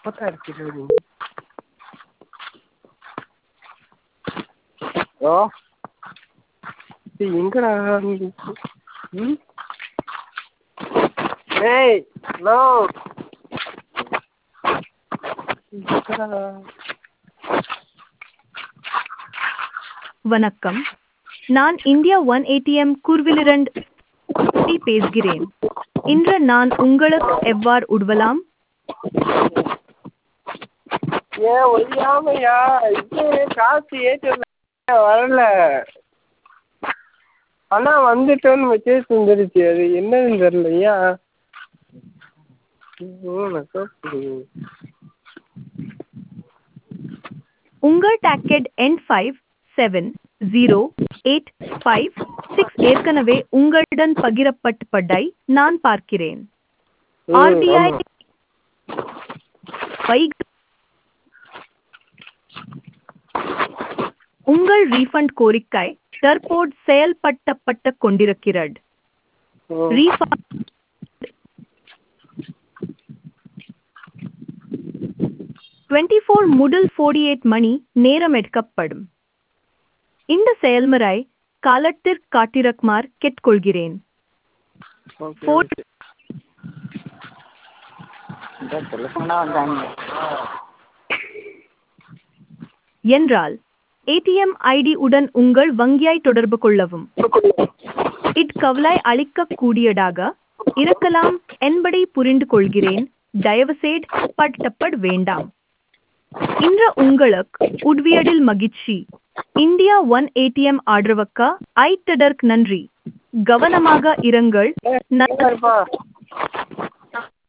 அப்பதான் இருக்கிறது ஹலோ டேய் எங்கடா நீ ம் ஏய் ஹலோ எங்கடா வணக்கம் நான் இந்தியா ஒன் ஏடிஎம் கூர்விலிரண்ட் பேசுகிறேன் இன்று நான் உங்களுக்கு எவ்வாறு உதவலாம் ஏன் ஒழியாமையா இது காசு ஏடிஎம் வரல ஆனால் வந்துட்டோன்னு மெசேஜ் வந்துருச்சு அது என்னதுன்னு தெரில ஏன் ஐயோ, நான் சோப்பு. உங்கள் டாக்கெட் எண் five seven zero eight five six ஏற்கனவே உங்களுடன் பகிரப்பட்டதை நான் பார்க்கிறேன் ம், ஆர்பிஐ ஆமா. வைக் உங்கள் ரீஃபண்ட் கோரிக்கை தற்போது செயல்படுத்தப்பட்டு கொண்டிருக்கிறது ம். ரீஃபண்ட் டுவெண்ட்டி ஃபோர் முதல் ஃபோர்டி எயிட் மணி நேரம் எடுக்கப்படும் இந்த செயல்முறை காலத்திற்கு காட்டிருக்குமாறு கேட்டுக்கொள்கிறேன் ஓகே, ஃபோர் ஓகே. இந்த டெலிஃபோனா வந்தாங்க என்றால் ஏடிஎம் ஐடி உடன் உங்கள் வங்கியை தொடர்பு கொள்ளவும் இக்கவலை அளிக்கக்கூடியதாக இருக்கலாம் என்பதை புரிந்து கொள்கிறேன் தயவுசெய்து பட்டப்பட வேண்டாம் இன்று உங்களுக்கு உதவியதில் மகிழ்ச்சி இந்தியா ஒன் ஏடிஎம் ஆதரவுக்கு ஐட்டதற்கு நன்றி கவனமாக இருங்கள் ஏய், ந- இங்க இருப்பா.